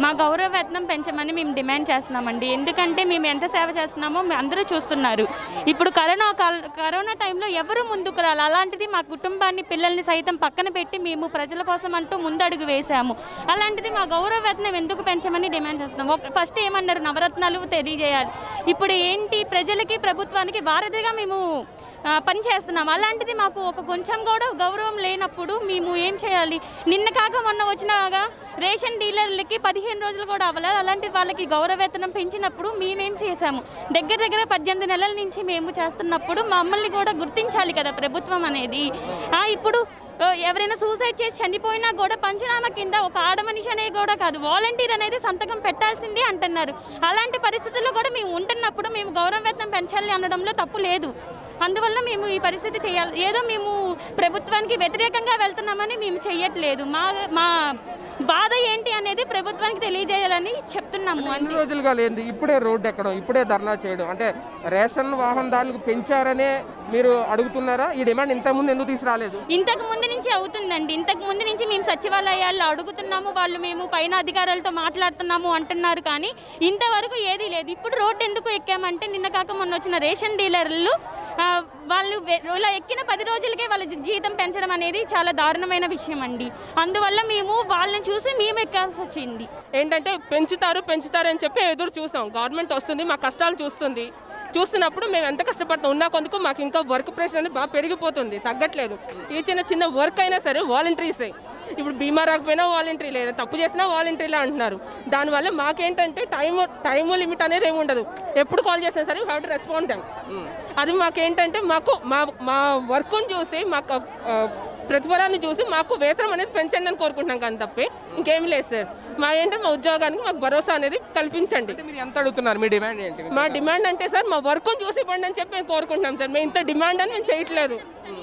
మా గౌరవ వేతనం పెంచమని మేము డిమాండ్ చేస్తున్నామండి ఎందుకంటే మేము ఎంత సేవ చేస్తున్నామో మీ అందరూ చూస్తున్నారు ఇప్పుడు కరోనా కాల కరోనా టైంలో ఎవరు ముందుకు రాలి అలాంటిది మా కుటుంబాన్ని పిల్లల్ని సైతం పక్కన పెట్టి మేము ప్రజల కోసం అంటూ ముందడుగు వేశాము అలాంటిది మా గౌరవ వేతనం ఎందుకు పెంచమని డిమాండ్ చేస్తున్నాం ఒక ఫస్ట్ ఏమన్నారు నవరత్నాలు తెలియజేయాలి ఇప్పుడు ఏంటి ప్రజలకి ప్రభుత్వానికి వారధిగా మేము ఆ, పని చేస్తున్నాం అలాంటిది మాకు ఒక కొంచెం కూడా గౌరవం లేనప్పుడు మేము ఏం చేయాలి నిన్న కాక మొన్న వచ్చినాగా రేషన్ డీలర్లకి పదిహేను రోజులు కూడా అవ్వలేదు అలాంటి వాళ్ళకి గౌరవ వేతనం పెంచినప్పుడు మేమేం చేశాము దగ్గర దగ్గర పద్దెనిమిది నెలల నుంచి మేము చేస్తున్నప్పుడు మమ్మల్ని కూడా గుర్తించాలి కదా ప్రభుత్వం అనేది ఆ, ఇప్పుడు ఆ, ఎవరైనా సూసైడ్ చేసి చనిపోయినా కూడా పంచనామా కింద ఒక ఆడ మనిషి అనేది కూడా కాదు వాలంటీర్ అనేది సంతకం పెట్టాల్సిందే అంటున్నారు అలాంటి పరిస్థితుల్లో కూడా మేము ఉంటున్నప్పుడు మేము గౌరవ వేతనం పెంచాలి అనడంలో తప్పు లేదు అందువల్ల మేము ఈ పరిస్థితి చేయాలి ఏదో మేము ప్రభుత్వానికి వ్యతిరేకంగా వెళ్తున్నామని మేము చెయ్యట్లేదు మా మా బాధ ఏంటి అనేది ప్రభుత్వానికి తెలియజేయాలని చెప్తున్నాము ఎన్ని అంతే రోజులుగా లేదు ఇప్పుడే రోడ్డు ఎక్కడం ఇప్పుడే ధర్నా చేయడం అంటే రేషన్ వాహనదారులకు పెంచారనే మీరు అడుగుతున్నారా ఈ డిమాండ్ ఇంతకుముందు ఎందుకు తీసుకురాలేదు ఇంతకు ముందు నుంచి అవుతుందండి ఇంతకు ముందు నుంచి మేము సచివాలయాల్లో అడుగుతున్నాము వాళ్ళు మేము పైన అధికారులతో మాట్లాడుతున్నాము అంటున్నారు కానీ ఇంతవరకు ఏదీ లేదు ఇప్పుడు రోడ్డు ఎందుకు ఎక్కామంటే నిన్న కాక మొన్న వచ్చిన రేషన్ డీలర్లు ఆ, వాళ్ళు వె- ఇలా ఎక్కిన పది రోజులకే వాళ్ళ జీ- జీతం పెంచడం అనేది చాలా దారుణమైన విషయం అండి అందువల్ల మేము వాళ్ళని చూసి మేము ఎక్కాల్సి వచ్చింది ఏంటంటే పెంచుతారు పెంచుతారు అని చెప్పి ఎదురు చూసాం గవర్నమెంట్ వస్తుంది మా కష్టాలు చూస్తుంది చూస్తున్నప్పుడు మేము ఎంత కష్టపడుతాం ఉన్న కొందుకు మాకు ఇంకా వర్క్ ప్రెషర్ అనేది బాగా పెరిగిపోతుంది తగ్గట్లేదు ఈ చిన్న చిన్న వర్క్ అయినా సరే వాలంటీర్సే ఇప్పుడు బీమా రాకపోయినా వాలంటరీ లేదు తప్పు చేసినా వాలంటరీలే అంటున్నారు దానివల్ల మాకేంటంటే టైం టైం లిమిట్ అనేది ఏమి ఉండదు ఎప్పుడు కాల్ చేసినా సరే హ్యావ్ టు రెస్పాండ్ దెమ్ అది మాకేంటంటే మాకు మా మా వర్క్ని చూసి మాకు ఆ, ప్రతిఫలాన్ని చూసి మాకు వేతనం అనేది పెంచండి అని కోరుకుంటున్నాం కానీ తప్పే ఇంకేమీ లేదు సార్ మా ఏంటంటే మా ఉద్యోగానికి మాకు భరోసా అనేది కల్పించండి అంటే మీరు ఎంత అడుగుతున్నారు మీ డిమాండ్ ఏంటి మా డిమాండ్ అంటే సార్ మా వర్క్ చూసి ఇవ్వండి అని చెప్పి మేము కోరుకుంటున్నాం సార్ మేము ఇంత డిమాండ్ అని మేము చేయట్లేదు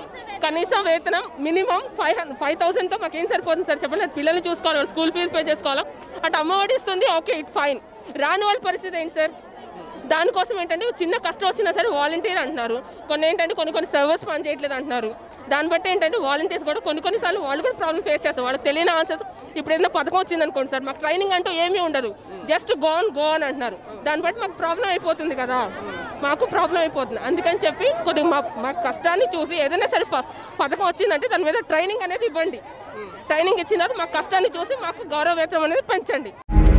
కనీసం వేతనం మినిమం ఫైవ్ హండ్రెడ్ ఫైవ్ థౌసండ్తో మాకు ఏం సరిపోతుంది సార్ చెప్పండి అటు పిల్లల్ని చూసుకోవాలి వాళ్ళు స్కూల్ ఫీజు పే చేసుకోవాలా అటు అమ్మఒడి ఇస్తుంది ఓకే ఇట్ ఫైన్ రాని వాళ్ళ పరిస్థితి ఏంటి సార్ దానికోసం ఏంటంటే చిన్న కష్టం వచ్చినా సరే వాలంటీర్ అంటున్నారు కొన్ని ఏంటంటే కొన్ని కొన్ని సర్వర్స్ పని చేయట్లేదు అంటున్నారు దాన్ని బట్టి ఏంటంటే వాలంటీర్స్ కూడా కొన్ని కొన్నిసార్లు వాళ్ళు కూడా ప్రాబ్లమ్ ఫేస్ చేస్తారు వాళ్ళకి తెలియని ఆన్సర్స్ ఇప్పుడు ఏదైనా పథకం వచ్చింది అనుకోండి సార్ మాకు ట్రైనింగ్ అంటూ ఏమీ ఉండదు జస్ట్ గోన్ గో అని అంటున్నారు దాన్ని బట్టి మాకు ప్రాబ్లం అయిపోతుంది కదా మాకు ప్రాబ్లం అయిపోతుంది అందుకని చెప్పి కొద్దిగా మా మా కష్టాన్ని చూసి ఏదైనా సరే ప- పథకం వచ్చిందంటే దాని మీద ట్రైనింగ్ అనేది ఇవ్వండి ట్రైనింగ్ ఇచ్చిన తర్వాత మా కష్టాన్ని చూసి మాకు గౌరవ వేతనం అనేది పెంచండి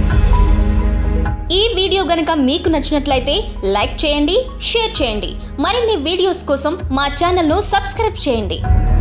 ఈ వీడియో గనుక మీకు నచ్చినట్లయితే లైక్ చేయండి షేర్ చేయండి మరిన్ని వీడియోస్ కోసం మా ఛానల్ను సబ్స్క్రైబ్ చేయండి